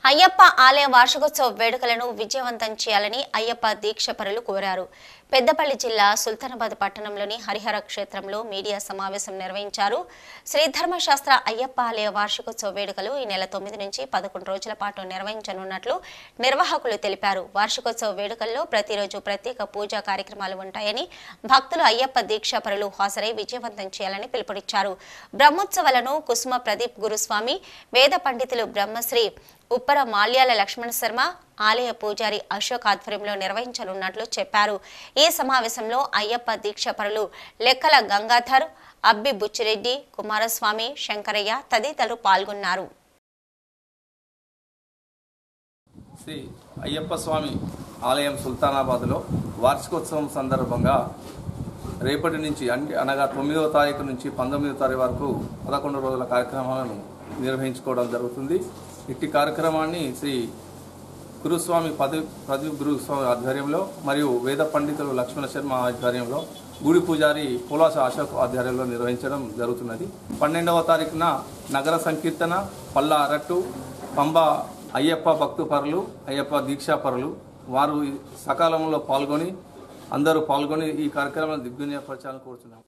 అయ్యప్ప ఆలయ వార్షికోత్సవ వేడుకలను విజయవంతం చేయాలని అయ్యప్ప దీక్షపరులు కోరారు పెద్దపల్లి జిల్లా సుల్తానాబాద్ పట్టణంలోని హరిహర క్షేత్రంలో మీడియా సమావేశం నిర్వహించారు శ్రీ ధర్మశాస్త్ర అయ్యప్ప ఆలయ వార్షికోత్సవ వేడుకలు ఈ నెల తొమ్మిది నుంచి పదకొండు రోజుల పాటు నిర్వహించనున్నట్లు నిర్వాహకులు తెలిపారు వార్షికోత్సవ వేడుకల్లో ప్రతిరోజు ప్రత్యేక పూజా కార్యక్రమాలు ఉంటాయని భక్తులు అయ్యప్ప దీక్షపరులు హాజరై విజయవంతం చేయాలని పిలుపునిచ్చారు బ్రహ్మోత్సవాలను కుసుమ ప్రదీప్ గురుస్వామి వేద పండితులు బ్రహ్మశ్రీ ఉప్పర మాల్యాల లక్ష్మణ శర్మ ఆలయ పూజారి అశోక్ ఆధ్వర్యంలో నిర్వహించనున్నట్లు చెప్పారు ఈ సమావేశంలో అయ్యప్ప దీక్షపరులు లెక్కల గంగాధర్ అబ్బి బుచ్చిరెడ్డి కుమారస్వామి శంకరయ్య తదితరులు పాల్గొన్నారు శ్రీ అయ్యప్ప స్వామి ఆలయం సుల్తానాబాద్లో వార్షికోత్సవం సందర్భంగా రేపటి నుంచి అంటే అనగా తొమ్మిదవ తారీఖు నుంచి పంతొమ్మిదవ తారీఖు వరకు పదకొండు రోజుల కార్యక్రమాలను నిర్వహించుకోవడం జరుగుతుంది ఇట్టి కార్యక్రమాన్ని శ్రీ గురుస్వామి పది ప్రదీప్ గురుస్వామి ఆధ్వర్యంలో మరియు వేద పండితులు లక్ష్మణ శర్మ ఆధ్వర్యంలో గుడి పూజారి పులాస అశోక్ ఆధ్వర్యంలో నిర్వహించడం జరుగుతున్నది పన్నెండవ తారీఖున నగర సంకీర్తన పల్లా అరట్టు పంబ అయ్యప్ప భక్తుపరులు అయ్యప్ప దీక్షాపరులు వారు ఈ సకాలంలో పాల్గొని అందరూ పాల్గొని ఈ కార్యక్రమాన్ని దిగ్విజయపరచాలని కోరుతున్నాం